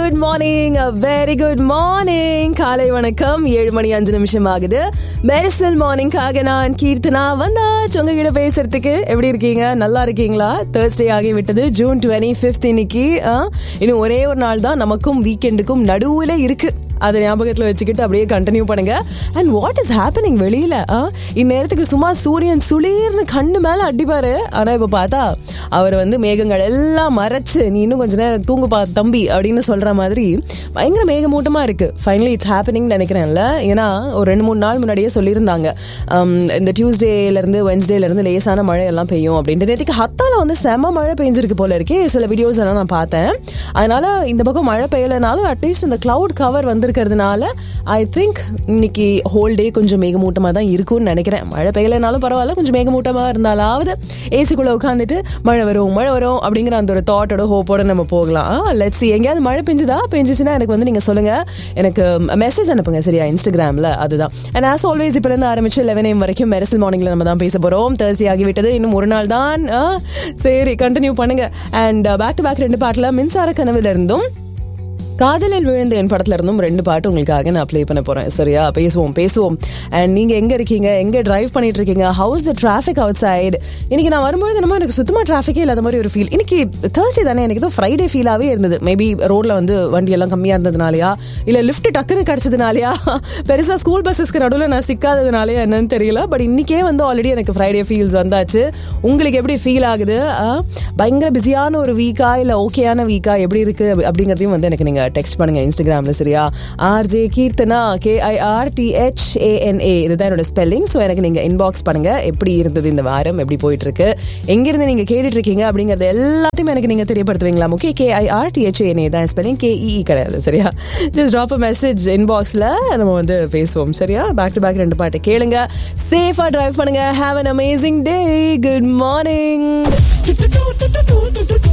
Good morning very good morning காலை வணக்கம் ஏழு மணி அஞ்சு நிமிஷம் ஆகுது மெரிசல் மார்னிங்காக நான் கீர்த்தனா வந்தாச்சு உங்ககிட்ட பேசுறதுக்கு எப்படி இருக்கீங்க நல்லா இருக்கீங்களா தேர்ஸ்டே ஆகி விட்டது ஜூன் டுவெண்ட்டி ஃபிஃப்த் இன்னைக்கு ஆ, இன்னும் ஒரே ஒரு நாள் தான் நமக்கும் வீக்கெண்டுக்கும் நடுவுல இருக்கு அதை ஞாபகத்தில் வச்சுக்கிட்டு அப்படியே கண்டினியூ பண்ணுங்க அண்ட் வாட் இஸ் ஹேப்பனிங் வெளியில ஆ? இந்நேரத்துக்கு சும்மா சூரியன் சுளீர்னு கண்ணு மேல அடிப்பாரு ஆனா இப்ப பார்த்தா அவர் வந்து மேகங்கள் எல்லாம் மறைச்சு நீ இன்னும் கொஞ்ச நேரம் தூங்குப்பா தம்பி அப்படின்னு சொல்ற மாதிரி பயங்கர மேகமூட்டமா இருக்கு ஃபைனலி இட்ஸ் ஹேப்பனிங் நினைக்கிறேன்ல ஏன்னா ஒரு ரெண்டு மூணு நாள் முன்னாடியே சொல்லியிருந்தாங்க um, இந்த டியூஸ்டேல இருந்து வென்ஸ்டேல இருந்து லேசான மழை எல்லாம் பெய்யும் அப்படின்ட்டு நேற்றுக்கு ஹத்தால வந்து செம மழை பெஞ்சிருக்கு போல இருக்கே சில வீடியோஸ் எல்லாம் நான் பார்த்தேன் அதனால இந்த பக்கம் மழை பெய்யலைனாலும் அட்லீஸ்ட் இந்த cloud கவர் வந்திருக்கிறதுனால ஐ திங்க் இன்னைக்கு ஹோல் டே கொஞ்சம் மேகமூட்டமாக தான் இருக்கும்னு நினைக்கிறேன் மழை பெய்யலைனாலும் பரவாயில்ல கொஞ்சம் மேகமூட்டமாக இருந்தாலாவது ஏசிக்குள்ளே உட்காந்துட்டு மழை வரும் மழை வரும் அப்படிங்கிற அந்த ஒரு தாட்டோட ஹோப்போட நம்ம போகலாம் லெட்ஸ் எங்கேயாவது மழை பெஞ்சுதா பெஞ்சிச்சுன்னா எனக்கு வந்து நீங்கள் சொல்லுங்கள் எனக்கு மெசேஜ் அனுப்புங்க சரியா இன்ஸ்டாகிராமில் அதுதான் அண்ட் ஆஸ் ஆல்வேஸ் இப்போ இருந்து ஆரம்பிச்சு லெவன் ஏம் வரைக்கும் மெரசல் மார்னிங்கில் நம்ம தான் பேச போகிறோம் தேர்ஸ்டே ஆகிவிட்டது இன்னும் ஒரு நாள் தான் ஆ, சரி கண்டினியூ பண்ணுங்க அண்ட் பேக் டு பேக் ரெண்டு பாட்டில் மின்சார கனவுல இருந்தும் காதலில் விழுந்த என் படத்துல இருந்தும் ரெண்டு பாட்டு உங்களுக்காக நான் ப்ளே பண்ண போறேன் சரியா பேசுவோம் பேசுவோம் அண்ட் நீங்க எங்க இருக்கீங்க எங்க டிரைவ் பண்ணிட்டு இருக்கீங்க how's the traffic outside இன்னைக்கு நான் வரும்போது என்னமோ எனக்கு சுத்தமா டிராஃபிக்கே இல்லாத மாதிரி ஒரு ஃபீல் இன்னைக்கு தேர்ஸ்டே தானே எனக்கு ஏதோ ஃப்ரைடே ஃபீலாவே இருந்தது மேபி ரோட்ல வந்து வண்டி எல்லாம் கம்மியா இருந்ததுனாலயா இல்ல லிஃப்ட் டக்குன்னு கிடைச்சதுனாலயா பெருசா ஸ்கூல் பஸ்ஸஸ்க்கு நடுவில் நான் சிக்காததுனாலயா என்னன்னு தெரியல பட் இன்னைக்கே வந்து ஆல்ரெடி எனக்கு ஃப்ரைடே ஃபீல்ஸ் வந்தாச்சு உங்களுக்கு எப்படி ஃபீல் ஆகுது ஆ? பயங்கர பிஸியான ஒரு வீக்கா இல்ல ஓகேயான வீக்கா எப்படி இருக்கு அப்படி- அப்படிங்கறதையும் வந்து எனக்கு நீங்க டெக்ஸ்ட் பண்ணுங்க இன்ஸ்டாகிராம்ல சரியா ஆர்ஜே கீர்த்தனா கேஐஆர் டிஹெச்ஏஎன்ஏ இதுதான் என்னோட ஸ்பெல்லிங் ஸோ எனக்கு நீங்க இன்பாக்ஸ் பண்ணுங்க எப்படி இருந்தது இந்த வாரம் எப்படி போயிட்டு இருக்கு எங்கிருந்து நீங்க கேட்டுட்டு இருக்கீங்க அப்படிங்கறது எல்லாத்தையும் எனக்கு நீங்க தெரியப்படுத்துவீங்களா ஓகே கேஐஆர் டிஹெச்ஏஎன்ஏ தான் ஸ்பெல்லிங் கேஇ கிடையாது சரியா ஜஸ்ட் ட்ராப் அ மெசேஜ் இன்பாக்ஸ்ல நம்ம வந்து பேசுவோம் சரியா பேக் டு பேக் ரெண்டு பாட்டு கேளுங்க சேஃபா டிரைவ் பண்ணுங்க have an amazing day good morning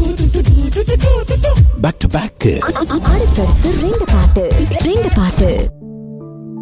back to back அடுத்தடுத்து ரெண்டு பாட்டு ரெண்டு பாட்டு